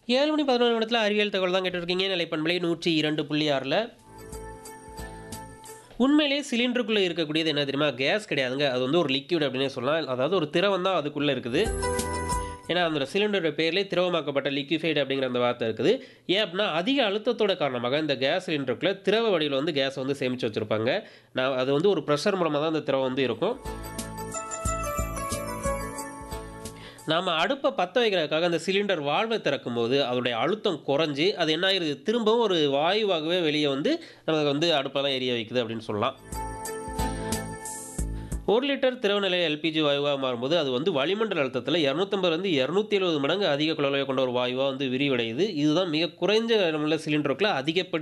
ஏழு மணி பதினொரு நிமிடத்தில் அறிவியல் தகவல் தான் கேட்டுருக்கீங்க நிலைப்பண்பலை நூற்றி இரண்டு புள்ளி ஆறில் உண்மையிலேயே சிலிண்டருக்குள்ளே இருக்கக்கூடியது என்ன தெரியுமா கேஸ் கிடையாதுங்க அது வந்து ஒரு லிக்விட் அப்படின்னே சொல்லலாம் அதாவது ஒரு திரவம் தான் அதுக்குள்ளே இருக்குது ஏன்னா அந்த சிலிண்டரோட பேர்லேயே திரவமாக்கப்பட்ட லிக்விஃபைடு அப்படிங்கிற அந்த வார்த்தை இருக்குது ஏன் அப்படின்னா அதிக அழுத்தத்தோட காரணமாக இந்த கேஸ் சிலிண்டருக்குள்ளே திரவ வடிவில் வந்து கேஸை வந்து சேமித்து வச்சுருப்பாங்க நான் அது வந்து ஒரு ப்ரெஷர் மூலமாக தான் அந்த திரவம் வந்து இருக்கும் நாம் அடுப்பை பற்ற வைக்கிறதுக்காக அந்த சிலிண்டர் வாழ்வை திறக்கும் போது அதோடைய அழுத்தம் குறைஞ்சி அது என்ன ஆயிருது திரும்பவும் ஒரு வாயுவாகவே வெளியே வந்து நமக்கு வந்து அடுப்பெல்லாம் எரிய வைக்குது அப்படின்னு சொல்லலாம் ஒரு லிட்டர் திரவநிலை எல்பிஜி வாயுவாக மாறும்போது அது வந்து வளிமண்டல அழுத்தத்தில் இரநூத்தம்பதுலேருந்து இரநூத்தி எழுபது மடங்கு அதிக குழந்தையை கொண்ட ஒரு வாயுவாக வந்து விரிவடையுது இதுதான் மிக குறைஞ்ச நம்மள சிலிண்டருக்குள்ள அதிகப்படி